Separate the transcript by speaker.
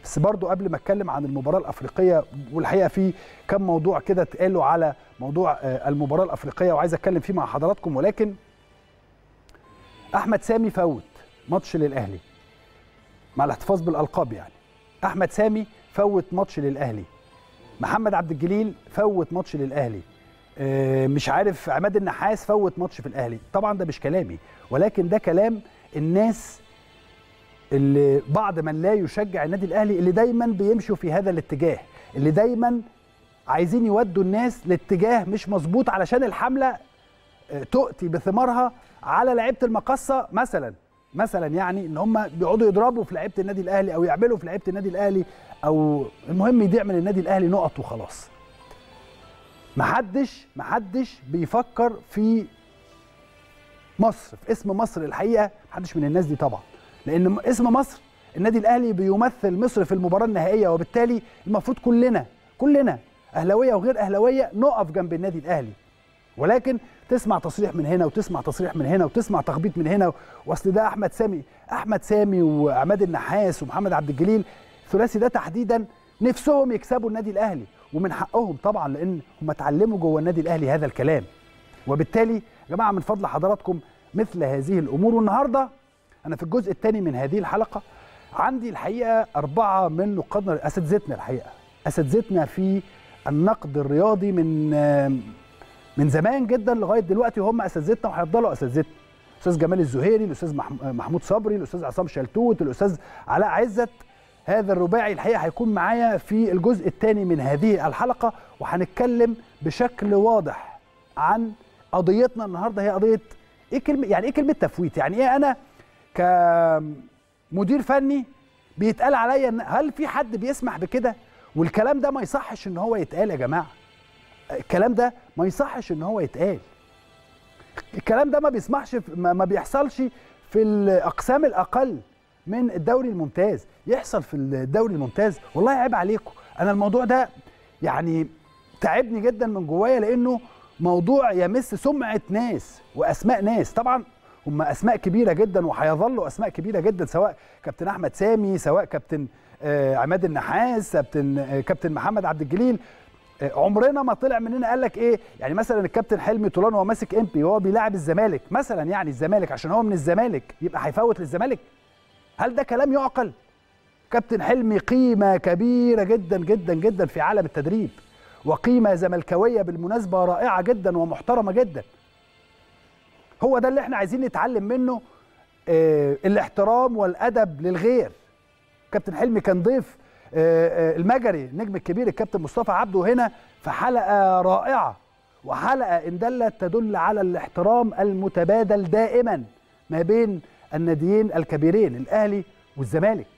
Speaker 1: بس برضو قبل ما اتكلم عن المباراه الافريقيه والحقيقه في كم موضوع كده اتقالوا على موضوع آه، المباراه الافريقيه وعايز اتكلم فيه مع حضراتكم ولكن احمد سامي فوت ماتش للاهلي مع الاحتفاظ بالالقاب يعني احمد سامي فوت ماتش للاهلي محمد عبد الجليل فوت ماتش للاهلي آه، مش عارف عماد النحاس فوت ماتش في الاهلي طبعا ده مش كلامي ولكن ده كلام الناس اللي بعض من لا يشجع النادي الاهلي اللي دايما بيمشوا في هذا الاتجاه اللي دايما عايزين يودوا الناس لاتجاه مش مظبوط علشان الحمله آه، تؤتي بثمارها على لعيبه المقصه مثلا مثلا يعني ان هم بيقعدوا يضربوا في لعيبه النادي الاهلي او يعملوا في لعيبه النادي الاهلي او المهم يضيع من النادي الاهلي نقط وخلاص محدش محدش بيفكر في مصر في اسم مصر الحقيقه محدش من الناس دي طبعا لان م- اسم مصر النادي الاهلي بيمثل مصر في المباراه النهائيه وبالتالي المفروض كلنا كلنا اهلاويه وغير اهلاويه نقف جنب النادي الاهلي ولكن تسمع تصريح من هنا وتسمع تصريح من هنا وتسمع تخبيط من هنا واصل ده احمد سامي احمد سامي وعماد النحاس ومحمد عبد الجليل الثلاثي ده تحديدا نفسهم يكسبوا النادي الاهلي ومن حقهم طبعا لان هم اتعلموا جوه النادي الاهلي هذا الكلام وبالتالي يا جماعه من فضل حضراتكم مثل هذه الامور والنهارده انا في الجزء الثاني من هذه الحلقه عندي الحقيقه اربعه من نقادنا اساتذتنا الحقيقه اساتذتنا في النقد الرياضي من من زمان جدا لغايه دلوقتي وهم اساتذتنا وهيفضلوا اساتذتنا الاستاذ جمال الزهيري الاستاذ مح- محمود صبري الاستاذ عصام شلتوت الاستاذ علاء عزت هذا الرباعي الحقيقه هيكون معايا في الجزء الثاني من هذه الحلقه وهنتكلم بشكل واضح عن قضيتنا النهارده هي قضيه ايه كلمه يعني ايه كلمه تفويت يعني ايه انا كمدير فني بيتقال عليا إن- هل في حد بيسمح بكده والكلام ده ما يصحش ان هو يتقال يا جماعه الكلام ده ما يصحش ان هو يتقال الكلام ده ما بيسمحش في- ما ما بيحصلش في الاقسام الاقل من الدوري الممتاز يحصل في الدوري الممتاز والله عيب عليكم انا الموضوع ده يعني تعبني جدا من جوايا لانه موضوع يمس سمعه ناس واسماء ناس طبعا هم اسماء كبيره جدا وهيظلوا اسماء كبيره جدا سواء كابتن احمد سامي سواء كابتن آه، عماد النحاس كابتن آه، كابتن محمد عبد الجليل آه، عمرنا ما طلع مننا قال لك ايه يعني مثلا الكابتن حلمي طولان وهو ماسك امبي وهو بيلاعب الزمالك مثلا يعني الزمالك عشان هو من الزمالك يبقى هيفوت للزمالك هل ده كلام يعقل كابتن حلمي قيمه كبيره جدا جدا جدا في عالم التدريب وقيمه زملكاويه بالمناسبه رائعه جدا ومحترمه جدا هو ده اللي احنا عايزين نتعلم منه آه، الاحترام والادب للغير كابتن حلمي كان ضيف آه، آه، المجري النجم الكبير الكابتن مصطفى عبده هنا في حلقه رائعه وحلقه ان دلت تدل على الاحترام المتبادل دائما ما بين الناديين الكبيرين الاهلي والزمالك